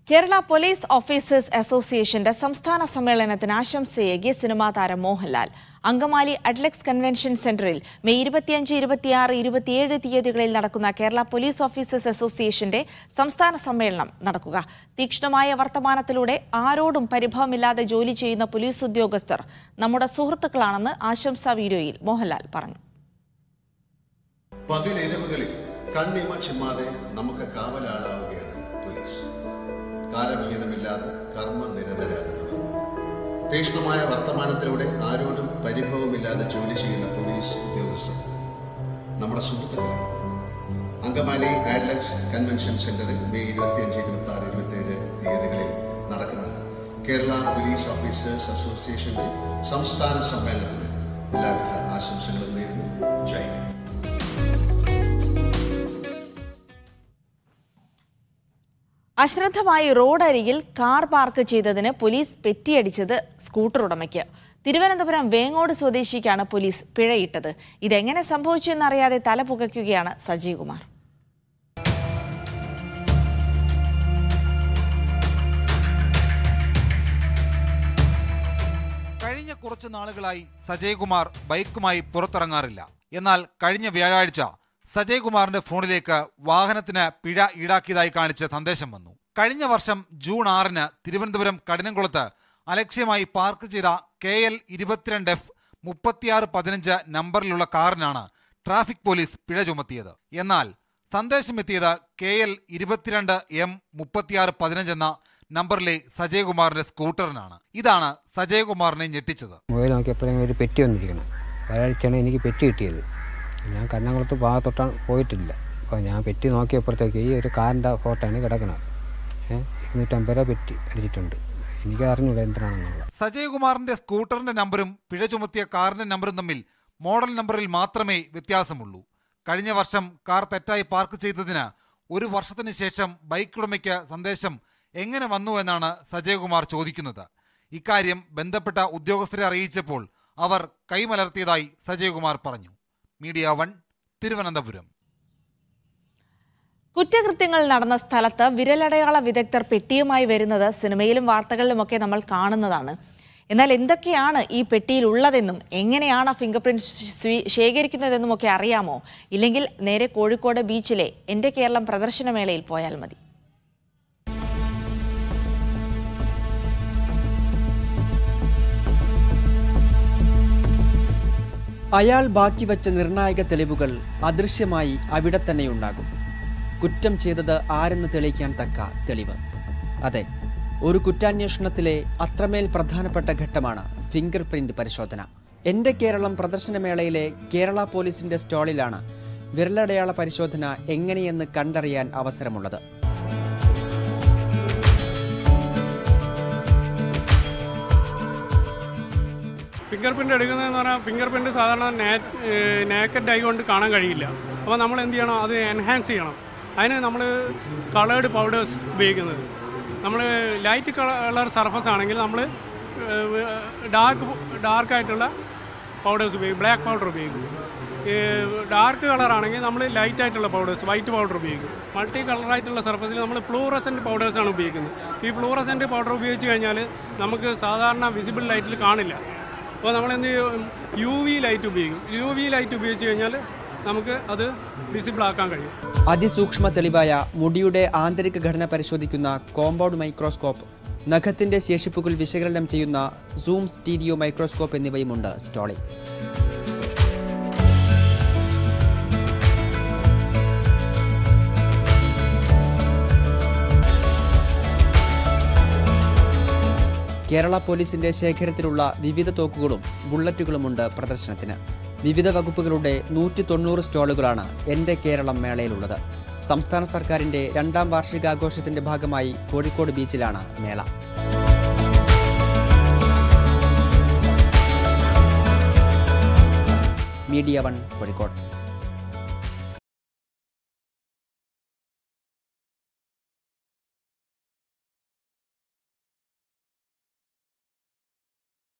Kerala police officers അസോസിയേഷന്റെ സംസ്ഥാന സമ്മേളനത്തിന് ആശംസയേകി സിനിമാ താരം മോഹൻലാൽ അങ്കമാലി അഡ്ലക്സ് കൺവെൻഷൻ സെന്ററിൽ മെയ് ഇരുപത്തിയഞ്ച് ഇരുപത്തിയാറ് ഇരുപത്തിയേഴ് തീയതികളിൽ നടക്കുന്ന കേരള പോലീസ് ഓഫീസേഴ്സ് അസോസിയേഷന്റെ സംസ്ഥാന സമ്മേളനം നടക്കുക തീക്ഷ്ണമായ വർത്തമാനത്തിലൂടെ ആരോടും പരിഭവമില്ലാതെ ജോലി ചെയ്യുന്ന പോലീസ് ഉദ്യോഗസ്ഥർ നമ്മുടെ സുഹൃത്തുക്കളാണെന്ന് ആശംസാ വീഡിയോയിൽ മോഹൻലാൽ പറഞ്ഞു പകലിരവുകളിൽ കണ്ണിമ ചിമ്മാതെ നമുക്ക് കാവലാളാവുകയാണ് പോലീസ് കാലഭേദമില്ലാതെ കർമ്മനിരതരാകുന്നവർ തീക്ഷ്ണമായ വർത്തമാനത്തിലൂടെ ആരോടും പരിഭവമില്ലാതെ ജോലി ചെയ്യുന്ന പോലീസ് ഉദ്യോഗസ്ഥർ നമ്മുടെ സുഹൃത്തുക്കളാണ് അങ്കമാലി ആഡ്ലക്സ് കൺവെൻഷൻ സെന്ററിൽ മെയ് ഇരുപത്തിയഞ്ച് ഇരുപത്തി ആറ് ഇരുപത്തിയേഴ് തീയതികളിൽ നടക്കുന്ന കേരള പോലീസ് ഓഫീസേഴ്സ് അസോസിയേഷന്റെ സംസ്ഥാന സമ്മേളനത്തിന് എല്ലാവിധ ആശംസകളും നേരുന്നു ജയ് ഹിന്ദ് അശ്രദ്ധമായി റോഡരികിൽ കാർ പാർക്ക് ചെയ്തതിന് പോലീസ് പെറ്റിയടിച്ചത് സ്കൂട്ടർ ഉടമയ്ക്ക് തിരുവനന്തപുരം വേങ്ങോട് സ്വദേശിക്കാണ് പോലീസ് പിഴയിട്ടത് ഇതെങ്ങനെ സംഭവിച്ചു എന്നറിയാതെ തല പുകയ്ക്കുകയാണ് സജീവ് കുമാർ കഴിഞ്ഞ കുറച്ചു നാളുകളായി സജയ്കുമാർ ബൈക്കുമായി പുറത്തിറങ്ങാറില്ല എന്നാൽ കഴിഞ്ഞ വ്യാഴാഴ്ച സജയ്കുമാറിന്റെ ഫോണിലേക്ക് വാഹനത്തിന് പിഴ ഈടാക്കിയതായി കാണിച്ച് സന്ദേശം വന്നു കഴിഞ്ഞ വർഷം ജൂൺ ആറിന് തിരുവനന്തപുരം കഠിനംകുളത്ത് അലക്ഷ്യമായി പാർക്ക് ചെയ്ത കെ എൽ ഇരുപത്തിരണ്ട് എഫ് മുപ്പത്തിയാറ് പതിനഞ്ച് നമ്പറിലുള്ള കാറിനാണ് ട്രാഫിക് പോലീസ് പിഴ ചുമത്തിയത് എന്നാൽ സന്ദേശമെത്തിയത് കെ എൽ ഇരുപത്തിരണ്ട് എം മുപ്പത്തിയാറ് പതിനഞ്ച് എന്ന നമ്പറിലെ സജയകുമാറിന്റെ സ്കൂട്ടറിനാണ് ഇതാണ് സജയകുമാറിനെ ഞെട്ടിച്ചത് മൊബൈൽ നോക്കിയപ്പോഴെങ്കിലും ഒരു പെറ്റി വന്നിരിക്കണം ഒരാഴ്ചയാണ് എനിക്ക് പെറ്റി കിട്ടിയത് ഞാൻ കന്നംകുളത്ത് ഭാഗത്തോട്ടാണ് പോയിട്ടില്ല അപ്പോൾ ഞാൻ പെറ്റി നോക്കിയപ്പോഴത്തേക്ക് ഈ ഒരു കാറിൻ്റെ ഫോട്ടോയാണ് കിടക്കുന്നത് ഏഹ് ഇരുന്നൂറ്റമ്പത് രൂപ പെറ്റി അടിച്ചിട്ടുണ്ട് എനിക്ക് അറിഞ്ഞൂടെ എന്തിനാണെന്നുള്ളത് സജയകുമാറിന്റെ സ്കൂട്ടറിന്റെ നമ്പറും പിഴ ചുമത്തിയ കാറിന്റെ നമ്പറും തമ്മിൽ മോഡൽ നമ്പറിൽ മാത്രമേ വ്യത്യാസമുള്ളൂ കഴിഞ്ഞ വർഷം കാർ തെറ്റായി പാർക്ക് ചെയ്തതിന് ഒരു വർഷത്തിന് ശേഷം ബൈക്ക് ഉടമയ്ക്ക് സന്ദേശം എങ്ങനെ വന്നു എന്നാണ് സജയകുമാർ ചോദിക്കുന്നത് ഇക്കാര്യം ബന്ധപ്പെട്ട ഉദ്യോഗസ്ഥരെ അറിയിച്ചപ്പോൾ അവർ കൈമലർത്തിയതായി സജയകുമാർ പറഞ്ഞു മീഡിയ വൺ തിരുവനന്തപുരം കുറ്റകൃത്യങ്ങൾ നടന്ന സ്ഥലത്ത് വിരലടയാള വിദഗ്ധർ പെട്ടിയുമായി വരുന്നത് സിനിമയിലും വാർത്തകളിലുമൊക്കെ നമ്മൾ കാണുന്നതാണ് എന്നാൽ എന്തൊക്കെയാണ് ഈ പെട്ടിയിൽ ഉള്ളതെന്നും എങ്ങനെയാണ് ഫിംഗർ പ്രിന്റ് ശേഖരിക്കുന്നതെന്നും ഒക്കെ അറിയാമോ ഇല്ലെങ്കിൽ നേരെ കോഴിക്കോട് ബീച്ചിലെ എന്റെ കേരളം പ്രദർശനമേളയിൽ പോയാൽ മതി അയാൾ ബാക്കി വച്ച നിർണായക തെളിവുകൾ അദൃശ്യമായി അവിടെ തന്നെയുണ്ടാകും കുറ്റം ചെയ്തത് ആരെന്ന് തെളിയിക്കാൻ തക്ക തെളിവ് അതെ ഒരു കുറ്റാന്വേഷണത്തിലെ അത്രമേൽ പ്രധാനപ്പെട്ട ഘട്ടമാണ് ഫിംഗർ പ്രിന്റ് പരിശോധന എൻ്റെ കേരളം പ്രദർശനമേളയിലെ കേരള പോലീസിന്റെ സ്റ്റാളിലാണ് വിരലടയാള പരിശോധന എങ്ങനെയെന്ന് കണ്ടറിയാൻ അവസരമുള്ളത് ഫിംഗർ പ്രിൻ്റ് എടുക്കുന്നതെന്ന് പറഞ്ഞാൽ ഫിംഗർ പ്രിൻ്റ് സാധാരണ നേക്കഡ് ആയി കൊണ്ട് കാണാൻ കഴിയില്ല അപ്പോൾ നമ്മൾ എന്ത് ചെയ്യണം അത് എൻഹാൻസ് ചെയ്യണം അതിന് നമ്മൾ കളേർഡ് പൗഡേഴ്സ് ഉപയോഗിക്കുന്നത് നമ്മൾ ലൈറ്റ് കളർ സർഫസ് ആണെങ്കിൽ നമ്മൾ ഡാർക്ക് ഡാർക്കായിട്ടുള്ള പൗഡേഴ്സ് ഉപയോഗിക്കും ബ്ലാക്ക് പൗഡർ ഉപയോഗിക്കും ഡാർക്ക് കളറാണെങ്കിൽ നമ്മൾ ലൈറ്റ് ആയിട്ടുള്ള പൗഡേഴ്സ് വൈറ്റ് പൗഡർ ഉപയോഗിക്കും മൾട്ടി കളറായിട്ടുള്ള സർഫസിൽ നമ്മൾ ഫ്ലൂറസെൻറ്റ് പൗഡേഴ്സാണ് ഉപയോഗിക്കുന്നത് ഈ ഫ്ലൂറസെൻറ്റ് പൗഡർ ഉപയോഗിച്ച് കഴിഞ്ഞാൽ നമുക്ക് സാധാരണ വിസിബിൾ ലൈറ്റിൽ കാണില്ല അപ്പോൾ നമ്മൾ എന്ത് ചെയ്യും യു വി ലൈറ്റ് ഉപയോഗിക്കും യു വി ലൈറ്റ് ഉപയോഗിച്ച് കഴിഞ്ഞാൽ നമുക്ക് അത് വിസിബിൾ ആക്കാൻ കഴിയും അതിസൂക്ഷ്മ തെളിവായ മുടിയുടെ ആന്തരിക ഘടന പരിശോധിക്കുന്ന കോമ്പൗണ്ട് മൈക്രോസ്കോപ്പ് നഖത്തിന്റെ ശേഷിപ്പുകൾ വിശകലനം ചെയ്യുന്ന സൂം സ്റ്റീരിയോ മൈക്രോസ്കോപ്പ് എന്നിവയുമുണ്ട് സ്റ്റാളിൽ കേരള പോലീസിന്റെ ശേഖരത്തിലുള്ള വിവിധ തോക്കുകളും ബുള്ളറ്റുകളുമുണ്ട് പ്രദർശനത്തിന് വിവിധ വകുപ്പുകളുടെ നൂറ്റി തൊണ്ണൂറ് സ്റ്റാളുകളാണ് എൻ്റെ കേരളം മേളയിലുള്ളത് സംസ്ഥാന സർക്കാരിന്റെ രണ്ടാം വാർഷികാഘോഷത്തിന്റെ ഭാഗമായി കോഴിക്കോട് ബീച്ചിലാണ് മേള മീഡിയ വൺ കോഴിക്കോട്